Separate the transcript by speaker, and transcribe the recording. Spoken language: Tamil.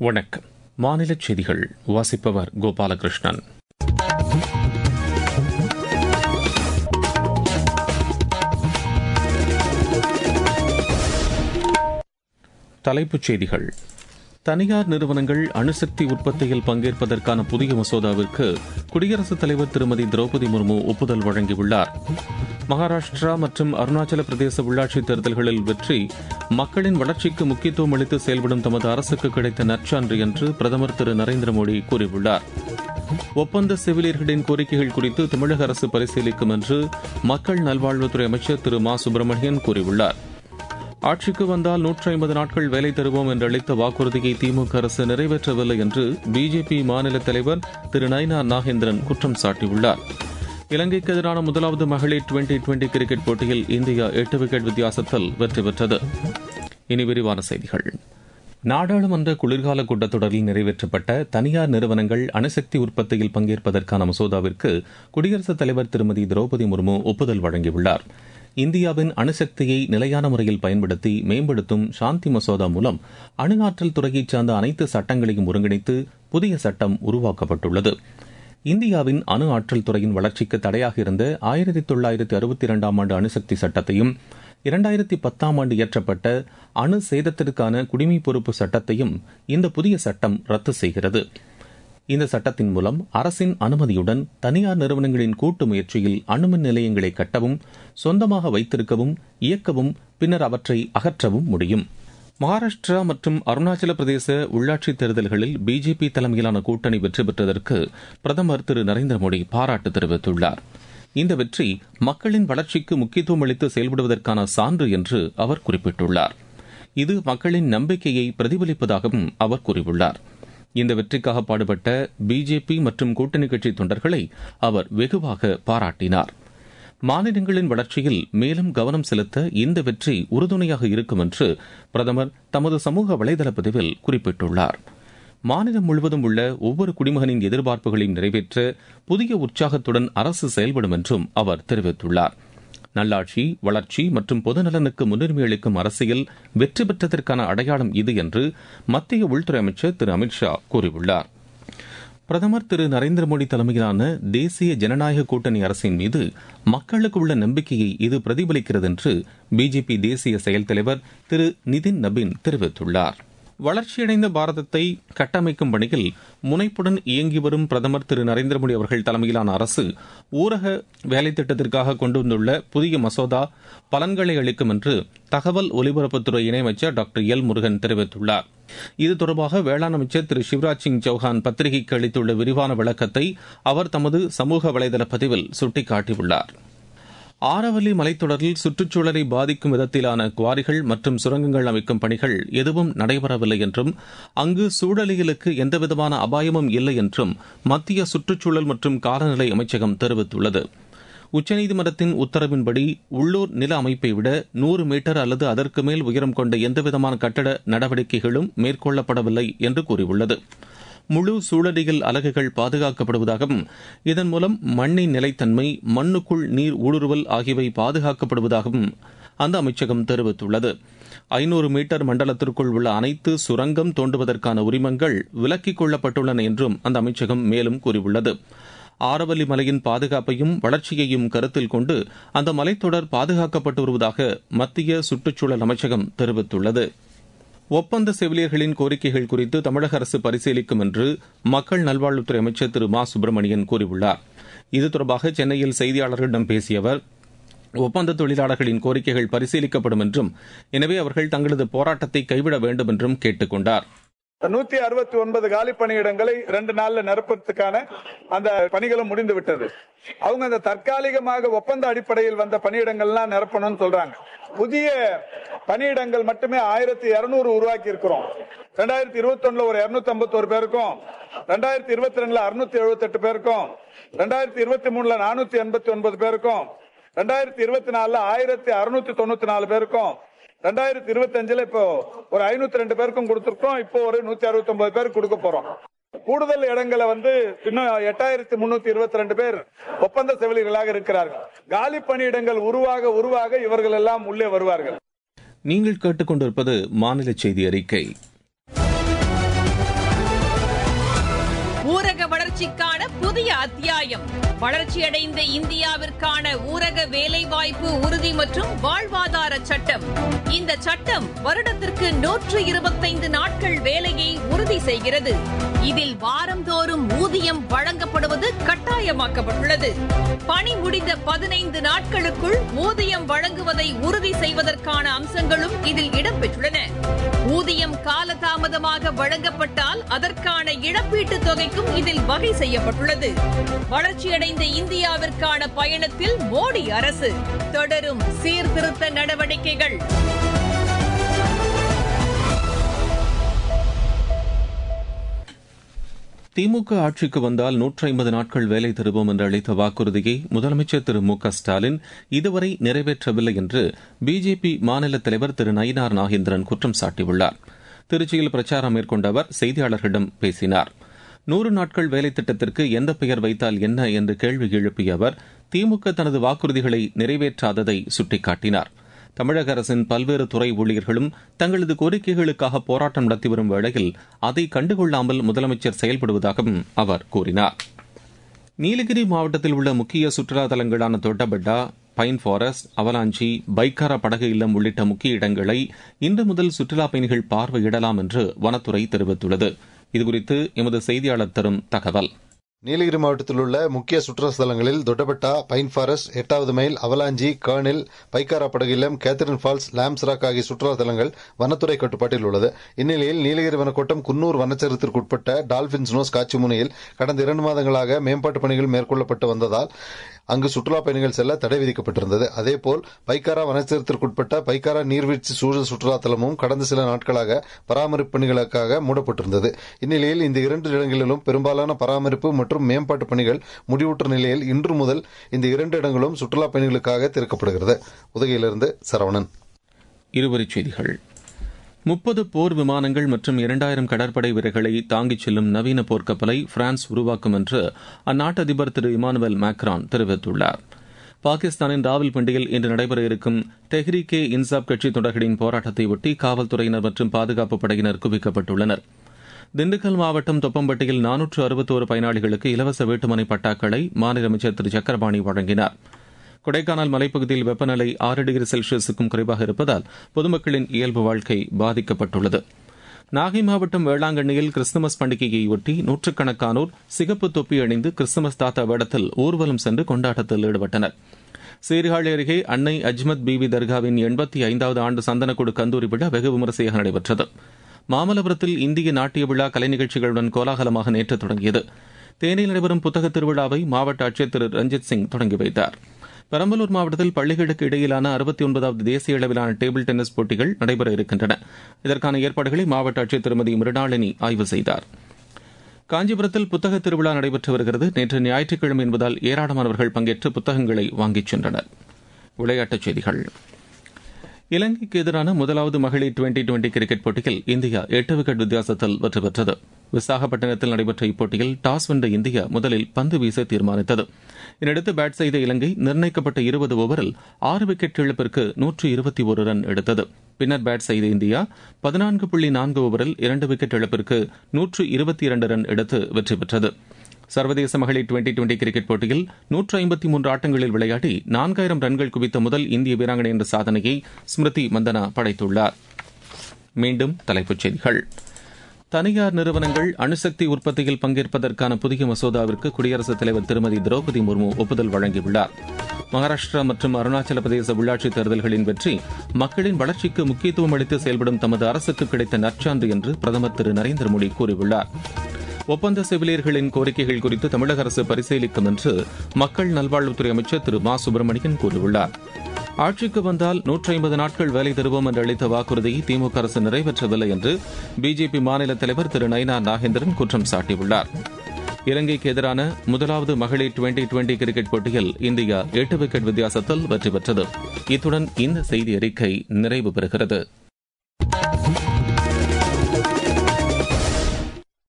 Speaker 1: வணக்கம் மாநில செய்திகள் வாசிப்பவர் கோபாலகிருஷ்ணன் தலைப்புச் செய்திகள் தனியார் நிறுவனங்கள் அணுசக்தி உற்பத்தியில் பங்கேற்பதற்கான புதிய மசோதாவிற்கு குடியரசுத் தலைவர் திருமதி திரௌபதி முர்மு ஒப்புதல் வழங்கியுள்ளார் மகாராஷ்டிரா மற்றும் அருணாச்சல பிரதேச உள்ளாட்சித் தேர்தல்களில் வெற்றி மக்களின் வளர்ச்சிக்கு முக்கியத்துவம் அளித்து செயல்படும் தமது அரசுக்கு கிடைத்த நற்சான்று என்று பிரதமர் திரு நரேந்திர மோடி கூறியுள்ளார் ஒப்பந்த செவிலியர்களின் கோரிக்கைகள் குறித்து தமிழக அரசு பரிசீலிக்கும் என்று மக்கள் நல்வாழ்வுத்துறை அமைச்சர் திரு மா சுப்பிரமணியன் கூறியுள்ளார் ஆட்சிக்கு வந்தால் நூற்றி ஐம்பது நாட்கள் வேலை தருவோம் என்று அளித்த வாக்குறுதியை திமுக அரசு நிறைவேற்றவில்லை என்று பிஜேபி மாநில தலைவர் திரு நயினா நாகேந்திரன் குற்றம் சாட்டியுள்ளார் இலங்கைக்கு எதிரான முதலாவது மகளிர் டுவெண்டி டுவெண்டி கிரிக்கெட் போட்டியில் இந்தியா எட்டு விக்கெட் வித்தியாசத்தில் வெற்றி பெற்றது இனி விரிவான செய்திகள் நாடாளுமன்ற குளிர்கால கூட்டத்தொடரில் நிறைவேற்றப்பட்ட தனியார் நிறுவனங்கள் அணுசக்தி உற்பத்தியில் பங்கேற்பதற்கான மசோதாவிற்கு குடியரசுத் தலைவர் திருமதி திரௌபதி முர்மு ஒப்புதல் வழங்கியுள்ளார் இந்தியாவின் அணுசக்தியை நிலையான முறையில் பயன்படுத்தி மேம்படுத்தும் சாந்தி மசோதா மூலம் அணு ஆற்றல் துறையைச் சார்ந்த அனைத்து சட்டங்களையும் ஒருங்கிணைத்து புதிய சட்டம் உருவாக்கப்பட்டுள்ளது இந்தியாவின் அணு ஆற்றல் துறையின் வளர்ச்சிக்கு தடையாக இருந்த ஆயிரத்தி தொள்ளாயிரத்தி அறுபத்தி இரண்டாம் ஆண்டு அணுசக்தி சட்டத்தையும் இரண்டாயிரத்தி பத்தாம் ஆண்டு இயற்றப்பட்ட அணு சேதத்திற்கான குடிமை பொறுப்பு சட்டத்தையும் இந்த புதிய சட்டம் ரத்து செய்கிறது இந்த சட்டத்தின் மூலம் அரசின் அனுமதியுடன் தனியார் நிறுவனங்களின் கூட்டு முயற்சியில் அணுமின் நிலையங்களை கட்டவும் சொந்தமாக வைத்திருக்கவும் இயக்கவும் பின்னர் அவற்றை அகற்றவும் முடியும் மகாராஷ்டிரா மற்றும் அருணாச்சல பிரதேச உள்ளாட்சித் தேர்தல்களில் பிஜேபி தலைமையிலான கூட்டணி வெற்றி பெற்றதற்கு பிரதமர் திரு நரேந்திர மோடி பாராட்டு தெரிவித்துள்ளார் இந்த வெற்றி மக்களின் வளர்ச்சிக்கு முக்கியத்துவம் அளித்து செயல்படுவதற்கான சான்று என்று அவர் குறிப்பிட்டுள்ளார் இது மக்களின் நம்பிக்கையை பிரதிபலிப்பதாகவும் அவர் கூறியுள்ளார் இந்த வெற்றிக்காக பாடுபட்ட பிஜேபி மற்றும் கூட்டணி கட்சி தொண்டர்களை அவர் வெகுவாக பாராட்டினார் மாநிலங்களின் வளர்ச்சியில் மேலும் கவனம் செலுத்த இந்த வெற்றி உறுதுணையாக இருக்கும் என்று பிரதமர் தமது சமூக வலைதள பதிவில் குறிப்பிட்டுள்ளார் மாநிலம் முழுவதும் உள்ள ஒவ்வொரு குடிமகனின் எதிர்பார்ப்புகளையும் நிறைவேற்ற புதிய உற்சாகத்துடன் அரசு செயல்படும் என்றும் அவர் தெரிவித்துள்ளார் நல்லாட்சி வளர்ச்சி மற்றும் பொதுநலனுக்கு முன்னுரிமை அளிக்கும் அரசியல் வெற்றி பெற்றதற்கான அடையாளம் இது என்று மத்திய உள்துறை அமைச்சர் திரு அமித்ஷா கூறியுள்ளார் பிரதமர் திரு நரேந்திர மோடி தலைமையிலான தேசிய ஜனநாயக கூட்டணி அரசின் மீது மக்களுக்கு உள்ள நம்பிக்கையை இது பிரதிபலிக்கிறது என்று பிஜேபி தேசிய செயல் தலைவர் திரு நிதின் நபின் தெரிவித்துள்ளார் வளர்ச்சியடைந்த பாரதத்தை கட்டமைக்கும் பணியில் முனைப்புடன் இயங்கி வரும் பிரதமர் திரு நரேந்திர மோடி அவர்கள் தலைமையிலான அரசு ஊரக வேலை திட்டத்திற்காக கொண்டு வந்துள்ள புதிய மசோதா பலன்களை அளிக்கும் என்று தகவல் ஒலிபரப்புத்துறை இணையமைச்சர் டாக்டர் எல் முருகன் தெரிவித்துள்ளார் இது தொடர்பாக வேளாண் அமைச்சர் திரு சிவராஜ் சிங் சௌஹான் பத்திரிகைக்கு அளித்துள்ள விரிவான விளக்கத்தை அவர் தமது சமூக வலைதள பதிவில் சுட்டிக்காட்டியுள்ளார் ஆரவல்லி மலைத்தொடரில் சுற்றுச்சூழலை பாதிக்கும் விதத்திலான குவாரிகள் மற்றும் சுரங்கங்கள் அமைக்கும் பணிகள் எதுவும் நடைபெறவில்லை என்றும் அங்கு சூழலியலுக்கு எந்தவிதமான அபாயமும் இல்லை என்றும் மத்திய சுற்றுச்சூழல் மற்றும் காலநிலை அமைச்சகம் தெரிவித்துள்ளது உச்சநீதிமன்றத்தின் உத்தரவின்படி உள்ளூர் நில அமைப்பை விட நூறு மீட்டர் அல்லது அதற்கு மேல் உயரம் கொண்ட எந்தவிதமான கட்டட நடவடிக்கைகளும் மேற்கொள்ளப்படவில்லை என்று கூறியுள்ளது முழு சூழலியல் அலகுகள் பாதுகாக்கப்படுவதாகவும் இதன் மூலம் மண்ணின் நிலைத்தன்மை மண்ணுக்குள் நீர் ஊடுருவல் ஆகியவை பாதுகாக்கப்படுவதாகவும் அந்த அமைச்சகம் தெரிவித்துள்ளது ஐநூறு மீட்டர் மண்டலத்திற்குள் உள்ள அனைத்து சுரங்கம் தோண்டுவதற்கான உரிமங்கள் விலக்கிக் கொள்ளப்பட்டுள்ளன என்றும் அந்த அமைச்சகம் மேலும் கூறியுள்ளது ஆரவல்லி மலையின் பாதுகாப்பையும் வளர்ச்சியையும் கருத்தில் கொண்டு அந்த மலைத்தொடர் பாதுகாக்கப்பட்டு வருவதாக மத்திய சுற்றுச்சூழல் அமைச்சகம் தெரிவித்துள்ளது ஒப்பந்த செவிலியர்களின் கோரிக்கைகள் குறித்து தமிழக அரசு பரிசீலிக்கும் என்று மக்கள் நல்வாழ்வுத்துறை அமைச்சர் திரு மா சுப்பிரமணியன் கூறியுள்ளார் இது தொடர்பாக சென்னையில் செய்தியாளர்களிடம் பேசிய அவர் ஒப்பந்த தொழிலாளர்களின் கோரிக்கைகள் பரிசீலிக்கப்படும் என்றும் எனவே அவர்கள் தங்களது போராட்டத்தை கைவிட வேண்டும் என்றும் கேட்டுக் கொண்டார்
Speaker 2: நூத்தி அறுபத்தி ஒன்பது காலி பணியிடங்களை ரெண்டு நாள்ல நிரப்புறதுக்கான அந்த பணிகளும் முடிந்து விட்டது அவங்க அந்த தற்காலிகமாக ஒப்பந்த அடிப்படையில் வந்த பணியிடங்கள்லாம் நிரப்பணும்னு சொல்றாங்க புதிய பணியிடங்கள் மட்டுமே ஆயிரத்தி இருநூறு உருவாக்கி இருக்கிறோம் ரெண்டாயிரத்தி இருபத்தி ஒண்ணுல ஒரு இருநூத்தி ஐம்பத்தி ஒரு பேருக்கும் ரெண்டாயிரத்தி இருபத்தி ரெண்டுல அறுநூத்தி எழுபத்தி எட்டு பேருக்கும் ரெண்டாயிரத்தி இருபத்தி மூணுல நானூத்தி எண்பத்தி ஒன்பது பேருக்கும் ரெண்டாயிரத்தி இருபத்தி நாலுல ஆயிரத்தி அறுநூத்தி தொண்ணூத்தி நாலு பேருக்கும் ரெண்டாயிரத்தி இருபத்தி அஞ்சுல இப்போ ஒரு ஐநூத்தி ரெண்டு பேருக்கும் கொடுத்திருக்கோம் இப்போ ஒரு நூத்தி அறுபத்தி ஒன்பது பேருக்கு கொடுக்க போறோம் கூடுதல் இடங்களை வந்து இன்னும் எட்டாயிரத்தி முன்னூத்தி இருபத்தி ரெண்டு பேர் ஒப்பந்த செவிலியர்களாக இருக்கிறார்கள் காலி பணியிடங்கள் உருவாக உருவாக இவர்கள் எல்லாம் உள்ளே வருவார்கள்
Speaker 1: நீங்கள் கேட்டுக்கொண்டிருப்பது மாநில செய்தி அறிக்கை
Speaker 3: வளர்ச்சிக்கான புதிய அத்தியாயம் வளர்ச்சியடைந்த இந்தியாவிற்கான ஊரக வேலைவாய்ப்பு உறுதி மற்றும் வாழ்வாதார சட்டம் இந்த சட்டம் வருடத்திற்கு நூற்று இருபத்தைந்து நாட்கள் வேலையை உறுதி செய்கிறது இதில் வாரந்தோறும் ஊதியம் வழங்கப்படுவது கட்டாயமாக்கப்பட்டுள்ளது பணி முடிந்த பதினைந்து நாட்களுக்குள் ஊதியம் வழங்குவதை உறுதி செய்வதற்கான அம்சங்களும் இதில் இடம்பெற்றுள்ளன ஊதியம் காலதாமதமாக வழங்கப்பட்டால் அதற்கான இழப்பீட்டுத் தொகைக்கும் இதில் வகை செய்யப்பட்டுள்ளது வளர்ச்சியடைந்த இந்தியாவிற்கான பயணத்தில் மோடி அரசு தொடரும் சீர்திருத்த நடவடிக்கைகள்
Speaker 1: திமுக ஆட்சிக்கு வந்தால் நூற்றி ஐம்பது நாட்கள் வேலை தருவோம் என்று அளித்த வாக்குறுதியை முதலமைச்சர் திரு மு க ஸ்டாலின் இதுவரை நிறைவேற்றவில்லை என்று பிஜேபி மாநில தலைவர் திரு நயினார் நாகேந்திரன் குற்றம் சாட்டியுள்ளார் திருச்சியில் பிரச்சாரம் மேற்கொண்ட அவர் செய்தியாளர்களிடம் பேசினார் நூறு நாட்கள் வேலை திட்டத்திற்கு எந்த பெயர் வைத்தால் என்ன என்று கேள்வி எழுப்பிய அவர் திமுக தனது வாக்குறுதிகளை நிறைவேற்றாததை சுட்டிக்காட்டினார் தமிழக அரசின் பல்வேறு துறை ஊழியர்களும் தங்களது கோரிக்கைகளுக்காக போராட்டம் நடத்தி வரும் வேளையில் அதை கண்டுகொள்ளாமல் முதலமைச்சர் செயல்படுவதாகவும் அவர் கூறினார் நீலகிரி மாவட்டத்தில் உள்ள முக்கிய சுற்றுலா தலங்களான தொட்டபெட்டா பைன் ஃபாரஸ்ட் அவலாஞ்சி பைக்காரா படகு இல்லம் உள்ளிட்ட முக்கிய இடங்களை இன்று முதல் சுற்றுலா பயணிகள் பார்வையிடலாம் என்று வனத்துறை தெரிவித்துள்ளது இதுகுறித்து எமது செய்தியாளர் தரும் தகவல்
Speaker 4: நீலகிரி மாவட்டத்தில் உள்ள முக்கிய சுற்றுலா ஸ்தலங்களில் தொட்டபெட்டா பைன் ஃபாரஸ்ட் எட்டாவது மைல் அவலாஞ்சி கர்னில் பைக்காரா படகு இல்லம் கேத்தரின் ஃபால்ஸ் லாம்ஸ் ராக் ஆகிய சுற்றுலா தலங்கள் வனத்துறை கட்டுப்பாட்டில் உள்ளது இந்நிலையில் நீலகிரி வனக்கோட்டம் குன்னூர் வனச்சரத்திற்குட்பட்ட டால்பின் ஸ்னோஸ் காட்சி முனையில் கடந்த இரண்டு மாதங்களாக மேம்பாட்டு பணிகள் மேற்கொள்ளப்பட்டு வந்ததால் அங்கு சுற்றுலா பயணிகள் செல்ல தடை விதிக்கப்பட்டிருந்தது அதேபோல் பைக்காரா வனச்சரத்திற்குட்பட்ட பைக்காரா நீர்வீழ்ச்சி சூழல் சுற்றுலா தலமும் கடந்த சில நாட்களாக பராமரிப்பு பணிகளுக்காக மூடப்பட்டிருந்தது இந்நிலையில் இந்த இரண்டு இடங்களிலும் பெரும்பாலான பராமரிப்பு மற்றும் மேம்பாட்டு பணிகள் முடிவுற்ற நிலையில் இன்று முதல் இந்த இரண்டு இடங்களும் சுற்றுலா பயணிகளுக்காக திறக்கப்படுகிறது உதகையிலிருந்து சரவணன்
Speaker 1: இருவரிச் செய்திகள் முப்பது போர் விமானங்கள் மற்றும் இரண்டாயிரம் கடற்படை வீரர்களை தாங்கிச் செல்லும் நவீன போர்க்கப்பலை பிரான்ஸ் உருவாக்கும் என்று அந்நாட்டு அதிபர் திரு இமானுவேல் மேக்ரான் தெரிவித்துள்ளார் பாகிஸ்தானின் ராவல்பிண்டியில் இன்று நடைபெற இருக்கும் தெஹ்ரிகே இன்சாப் கட்சி தொடர்களின் போராட்டத்தை ஒட்டி காவல்துறையினர் மற்றும் பாதுகாப்பு படையினர் குவிக்கப்பட்டுள்ளனர் திண்டுக்கல் மாவட்டம் தொப்பம்பட்டியில் நானூற்று அறுபத்தோரு பயனாளிகளுக்கு இலவச வீட்டுமனை பட்டாக்களை மாநில அமைச்சர் திரு சக்கரபாணி வழங்கினார் கொடைக்கானல் மலைப்பகுதியில் வெப்பநிலை ஆறு டிகிரி செல்சியஸுக்கும் குறைவாக இருப்பதால் பொதுமக்களின் இயல்பு வாழ்க்கை பாதிக்கப்பட்டுள்ளது நாகை மாவட்டம் வேளாங்கண்ணியில் கிறிஸ்துமஸ் பண்டிகையையொட்டி நூற்றுக்கணக்கானோர் சிகப்பு தொப்பி அணிந்து கிறிஸ்துமஸ் தாத்தா வேடத்தில் ஊர்வலம் சென்று கொண்டாட்டத்தில் ஈடுபட்டனர் சீர்காழி அருகே அன்னை அஜ்மத் பிவி தர்காவின் எண்பத்தி ஐந்தாவது ஆண்டு சந்தனக்கூடு கந்தூரி விழா வெகு விமரிசையாக நடைபெற்றது மாமல்லபுரத்தில் இந்திய நாட்டிய விழா கலை நிகழ்ச்சிகளுடன் கோலாகலமாக நேற்று தொடங்கியது தேனியில் நடைபெறும் புத்தக திருவிழாவை மாவட்ட ஆட்சியர் திரு ரஞ்சித் சிங் தொடங்கி வைத்தார் பெரம்பலூர் மாவட்டத்தில் பள்ளிகளுக்கு இடையிலான அறுபத்தி ஒன்பதாவது தேசிய அளவிலான டேபிள் டென்னிஸ் போட்டிகள் நடைபெற இருக்கின்றன இதற்கான ஏற்பாடுகளை மாவட்ட ஆட்சியர் திருமதி மிருணாளினி ஆய்வு செய்தார் காஞ்சிபுரத்தில் புத்தக திருவிழா நடைபெற்று வருகிறது நேற்று ஞாயிற்றுக்கிழமை என்பதால் ஏராளமானவர்கள் பங்கேற்று புத்தகங்களை வாங்கிச் சென்றனர் விளையாட்டுச் செய்திகள் இலங்கைக்கு எதிரான முதலாவது மகளிர் டுவெண்டி டுவெண்டி கிரிக்கெட் போட்டியில் இந்தியா எட்டு விக்கெட் வித்தியாசத்தில் வெற்றி பெற்றது விசாகப்பட்டினத்தில் நடைபெற்ற இப்போட்டியில் டாஸ் வென்ற இந்தியா முதலில் பந்து வீச தீர்மானித்தது இதனையடுத்து பேட் செய்த இலங்கை நிர்ணயிக்கப்பட்ட இருபது ஓவரில் ஆறு விக்கெட் இழப்பிற்கு நூற்று இருபத்தி ஒரு ரன் எடுத்தது பின்னர் பேட் செய்த இந்தியா பதினான்கு புள்ளி நான்கு ஓவரில் இரண்டு விக்கெட் இழப்பிற்கு நூற்று இருபத்தி இரண்டு ரன் எடுத்து வெற்றி பெற்றது சர்வதேச மகளிர் டுவெண்டி டுவெண்டி கிரிக்கெட் போட்டியில் நூற்று ஐம்பத்தி மூன்று ஆட்டங்களில் விளையாடி நான்காயிரம் ரன்கள் குவித்த முதல் இந்திய வீராங்கனை என்ற சாதனையை ஸ்மிருதி மந்தனா படைத்துள்ளார் மீண்டும் தலைப்புச் செய்திகள் தனியார் நிறுவனங்கள் அணுசக்தி உற்பத்தியில் பங்கேற்பதற்கான புதிய மசோதாவிற்கு குடியரசுத் தலைவர் திருமதி திரௌபதி முர்மு ஒப்புதல் வழங்கியுள்ளார் மகாராஷ்டிரா மற்றும் அருணாச்சல பிரதேச உள்ளாட்சித் தேர்தல்களின் வெற்றி மக்களின் வளர்ச்சிக்கு முக்கியத்துவம் அளித்து செயல்படும் தமது அரசுக்கு கிடைத்த நற்சான்று என்று பிரதமர் திரு நரேந்திர மோடி கூறியுள்ளார் ஒப்பந்த செவிலியர்களின் கோரிக்கைகள் குறித்து தமிழக அரசு பரிசீலிக்கும் என்று மக்கள் நல்வாழ்வுத்துறை அமைச்சர் திரு மா சுப்பிரமணியன் கூறியுள்ளார் ஆட்சிக்கு வந்தால் நூற்றி ஐம்பது நாட்கள் வேலை தருவோம் என்று அளித்த வாக்குறுதியை திமுக அரசு நிறைவேற்றவில்லை என்று பிஜேபி மாநில தலைவர் திரு நயினா நாகேந்திரன் குற்றம் சாட்டியுள்ளார் இலங்கைக்கு எதிரான முதலாவது மகளிர் டுவெண்டி டுவெண்டி கிரிக்கெட் போட்டியில் இந்தியா எட்டு விக்கெட் வித்தியாசத்தில் வெற்றி பெற்றது இத்துடன் இந்த செய்தி அறிக்கை நிறைவு பெறுகிறது